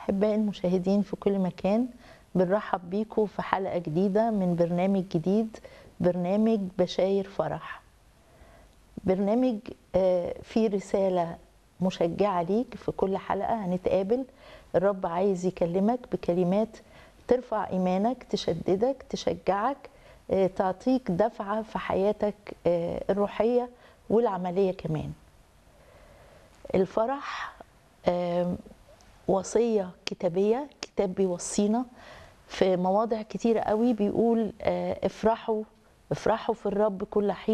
أحباء المشاهدين في كل مكان بنرحب بيكم في حلقة جديدة من برنامج جديد برنامج بشاير فرح برنامج آه، فيه رسالة مشجعة ليك في كل حلقة هنتقابل الرب عايز يكلمك بكلمات ترفع إيمانك تشددك تشجعك آه، تعطيك دفعة في حياتك آه، الروحية والعملية كمان الفرح آم، وصية كتابية كتاب بيوصينا في مواضع كتيرة قوي بيقول آه، افرحوا افرحوا في الرب كل حين